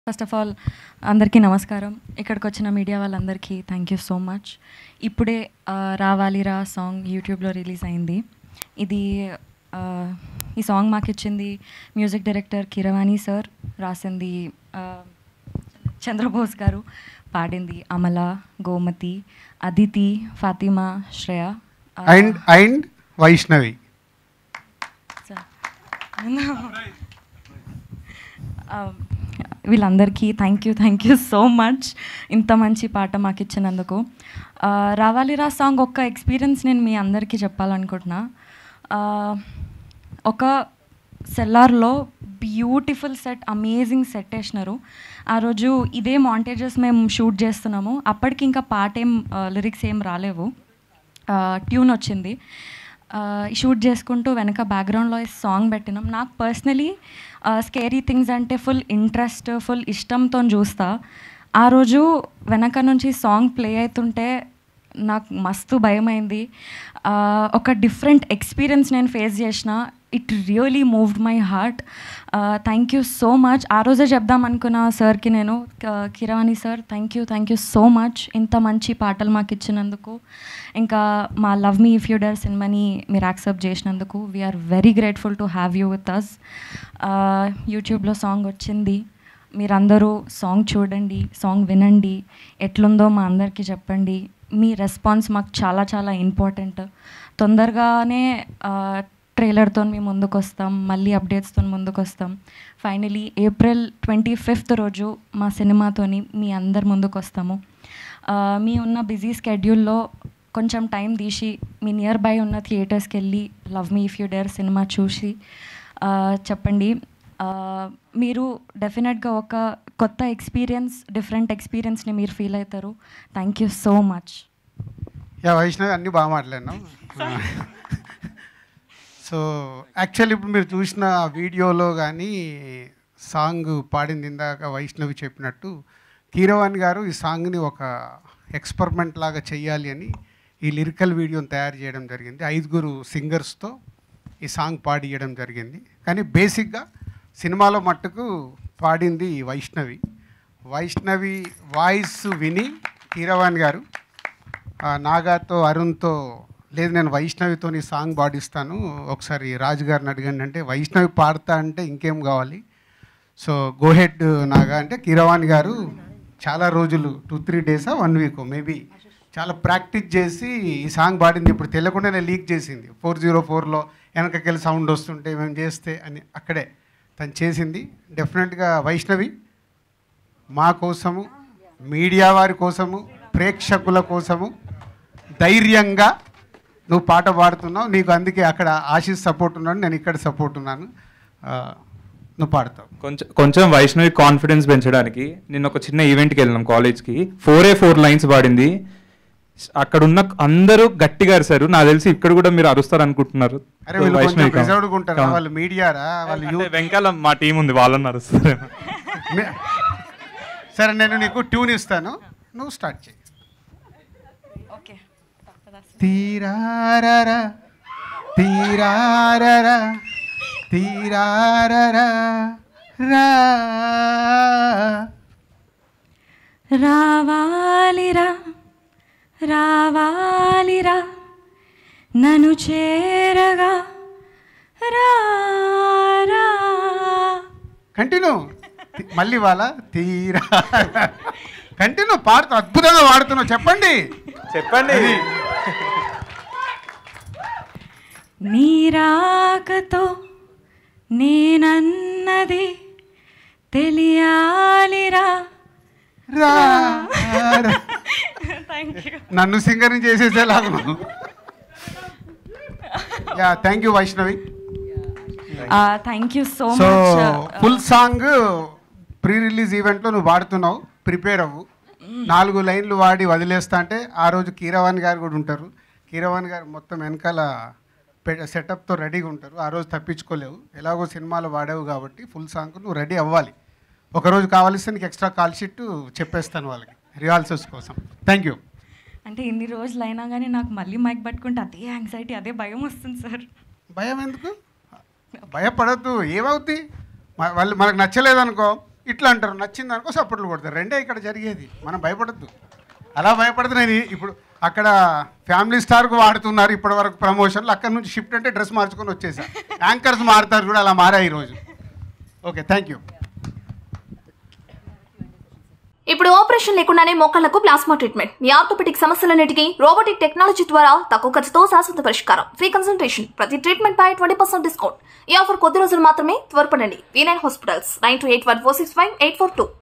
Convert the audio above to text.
First of all అందరికీ నమస్కారం ఇక్కడికి వచ్చిన మీడియా వాళ్ళందరికీ థ్యాంక్ యూ సో మచ్ ఇప్పుడే ఆ, రావాలిరా సాంగ్ యూట్యూబ్లో రిలీజ్ అయింది ఇది ఆ, ఈ సాంగ్ మాకు ఇచ్చింది మ్యూజిక్ డైరెక్టర్ కిరవాణి సార్ రాసింది ఆ, చంద్రబోస్ గారు పాడింది అమల గోమతి అదితి ఫాతిమా శ్రేయ ఆ, అండ్ అండ్ వైష్ణవి సార్. ఆ, వీళ్ళందరికీ thank you thank you so much ఇంత మంచి పాట మాకు ఇచ్చినందుకు ఆ, రావాలిరా సాంగ్ ఒక్క ఎక్స్పీరియన్స్ నేను మీ అందరికీ చెప్పాలనుకుంటున్నా ఆ, ఒక సెల్లార్లో బ్యూటిఫుల్ సెట్ అమేజింగ్ సెట్ వేసినారు ఆ రోజు ఇదే మాంటేజెస్ మేము షూట్ చేస్తున్నాము అప్పటికి ఇంకా పాట ఏం లిరిక్స్ ఏం రాలేవు ట్యూన్ వచ్చింది షూట్ చేసుకుంటూ వెనక బ్యాక్గ్రౌండ్లో సాంగ్ పెట్టినాం నాకు పర్సనలీ స్కేరీ థింగ్స్ అంటే ఫుల్ ఇంట్రెస్ట్ ఫుల్ ఇష్టంతో చూస్తా ఆ రోజు వెనక నుంచి సాంగ్ ప్లే అవుతుంటే నాకు మస్తు భయమైంది ఆ, ఒక డిఫరెంట్ ఎక్స్పీరియన్స్ నేను ఫేస్ చేసిన it really moved my heart thank you so much ఆ రోజే చెప్దాం అనుకున్న సార్కి నేను క- Keeravani sir thank you thank you so much ఇంత మంచి పాటలు మాకు ఇచ్చినందుకు ఇంకా మా love me if you dare సినిమాని మీరు యాక్సెప్ట్ చేసినందుకు we're very grateful to have you with us యూట్యూబ్లో సాంగ్ వచ్చింది మీరందరూ సాంగ్ చూడండి సాంగ్ వినండి ఎట్లుందో మా అందరికీ చెప్పండి మీ రెస్పాన్స్ మాకు చాలా చాలా ఇంపార్టెంట్ తొందరగానే ట్రైలర్తో మేము ముందుకు వస్తాం మళ్ళీ అప్డేట్స్తో ముందుకు వస్తాం ఫైనలీ ఏప్రిల్ ట్వంటీ ఫిఫ్త్ రోజు మా సినిమాతోని మీ అందరి ముందుకు వస్తాము ఆ, మీ ఉన్న బిజీ స్కెడ్యూల్లో కొంచెం టైం తీసి మీ నియర్ బై ఉన్న థియేటర్స్కి వెళ్ళి love me if you dare సినిమా చూసి ఆ, చెప్పండి ఆ, మీరు డెఫినెట్గా ఒక కొత్త ఎక్స్పీరియన్స్ డిఫరెంట్ ఎక్స్పీరియన్స్ని మీరు ఫీల్ అవుతారు thank you so much yeah Vaishnavi అన్నీ బాగా మాట్లాడినాం సో యాక్చువల్లీ ఇప్పుడు మీరు చూసిన వీడియోలో కానీ సాంగ్ పాడింది ఇందాక వైష్ణవి చెప్పినట్టు కీరవాణి గారు ఈ సాంగ్ని ఒక ఎక్స్పెరిమెంట్ లాగా చేయాలి అని ఈ లిరికల్ వీడియోని తయారు చేయడం జరిగింది ఐదుగురు సింగర్స్తో ఈ సాంగ్ పాడియడం జరిగింది కానీ బేసిక్గా సినిమాలో మట్టుకు పాడింది వైష్ణవి వైష్ణవి వాయిస్ విని కీరవాణి గారు ఆ, నాగాతో అరుణ్తో లేదు నేను వైష్ణవితో ఈ సాంగ్ పాడిస్తాను ఒకసారి రాజు గారిని అడగండి అంటే వైష్ణవి పాడతా అంటే ఇంకేం కావాలి సో గోహెడ్ నాగా అంటే కిరవాణి గారు చాలా రోజులు టూ త్రీ డేసా వన్ వీక్ మేబీ చాలా ప్రాక్టీస్ చేసి ఈ సాంగ్ పాడింది ఇప్పుడు తెలియకుండానే లీక్ చేసింది ఫోర్ జీరో ఫోర్లో వెనకకెళ్ళి సౌండ్ వస్తుంటే మేము చేస్తే అని అక్కడే తను చేసింది డెఫినెట్గా వైష్ణవి మా కోసము మీడియా వారి కోసము ప్రేక్షకుల కోసము ధైర్యంగా నువ్వు పాట పాడుతున్నావు నీకు అందుకే అక్కడ ఆశీస్ సపోర్ట్ ఉన్నాను నేను ఇక్కడ సపోర్ట్ ఉన్నాను ఆ, నువ్వు పాడతావు కొంచెం కొంచెం వైష్ణవి కాన్ఫిడెన్స్ పెంచడానికి నిన్న ఒక చిన్న ఈవెంట్కి వెళ్ళినాం కాలేజ్కి ఫోర్ ఏ ఫోర్ లైన్స్ పాడింది అక్కడ ఉన్న అందరూ గట్టిగా అరిశారు నాకు తెలిసి ఇక్కడ కూడా మీరు అరుస్తారు అనుకుంటున్నారు అరే వీళ్ళు కొంచెం వైష్ణవి కావాలి. రిజర్వ్డ్గా ఉంటారా వాళ్ళు మీడియారా వాళ్ళు అంటే యూత్ వెంకాల మా టీం ఉంది వాళ్ళని అరుస్తారు మీ- సరే నేను నీకు ట్యూన్ ఇస్తాను నువ్వు స్టార్ట్ చేయి ఓకే తీరారరా తీరారరా తీరారరా రా రావాలిరా రావాలిరా నన్ను చేరగా రా రా. కంటిన్యూ మళ్ళీ వాళ్ళ తీరా కంటిన్యూ పాడుతూ అద్భుతంగా వాడుతున్నావు చెప్పండి చెప్పండి నీరాకతో నేనన్నది తెలియాలిరా రా రా. థ్యాంక్ యూ నన్ను సింగర్ని చేసేసేలాగా yeah thank you Vaishnavi thank you so so much full song pre release ఈవెంట్లో నువ్వు పాడుతున్నావు ప్రిపేర్ అవ్వు నాలుగు లైన్లు వాడి వదిలేస్తా అంటే ఆ రోజు కీరవాణి గారు కూడా ఉంటారు కీరవాణి గారు మొత్తం వెనకాల సెటప్తో రెడీగా ఉంటారు ఆ రోజు తప్పించుకోలేవు ఎలాగో సినిమాలో వాడావు కాబట్టి ఫుల్ సాంగ్ నువ్వు రెడీ అవ్వాలి ఒకరోజు కావాల్సి నీకు ఎక్స్ట్రా కాల్ షీట్ చెప్పేస్తాను వాళ్ళకి రిహార్సల్స్ కోసం థ్యాంక్ యూ అంటే ఇన్ని రోజులు అయినా కానీ నాకు మళ్ళీ మైక్ పట్టుకుంటే అదే యాంగ్జైటీ అదే భయం వస్తుంది సార్ భయం ఎందుకు భయపడద్దు ఏమవుద్ది మ- వాళ్ళు మనకు నచ్చలేదనుకో ఇట్లా అంటారు నచ్చింది అనుకో సపోర్ట్లు కొడతారు రెండే ఇక్కడ జరిగేది మనం భయపడద్దు అలా భయపడదు నేను ఇప్పుడు అక్కడ ఫ్యామిలీ స్టార్కు వాడుతున్నారు ఇప్పటి వరకు ప్రమోషన్లు అక్కడ నుంచి షిఫ్ట్ అంటే డ్రెస్ మార్చుకొని వచ్చేసా యాంకర్స్ మారుతారు కూడా అలా మారా ఈరోజు ఓకే థ్యాంక్ యూ ఇప్పుడు ఆపరేషన్ లేకుండానే మోకాళ్లకు ప్లాస్మా ట్రీట్మెంట్ మీ ఆర్థోపెటిక్ సమస్యలన్నిటికీ రోబోటిక్ టెక్నాలజీ ద్వారా తక్కువ ఖర్చుతో శాశ్వత పరిష్కారం ఫ్రీ కన్సల్టేషన్ ప్రతి ట్రీట్మెంట్ పై ట్వంటీ పర్సెంట్ డిస్కౌంట్ ఈ ఆఫర్ కొద్ది రోజులు మాత్రమే త్వరపడండి V nine hospitals nine two eight one four six five eight four two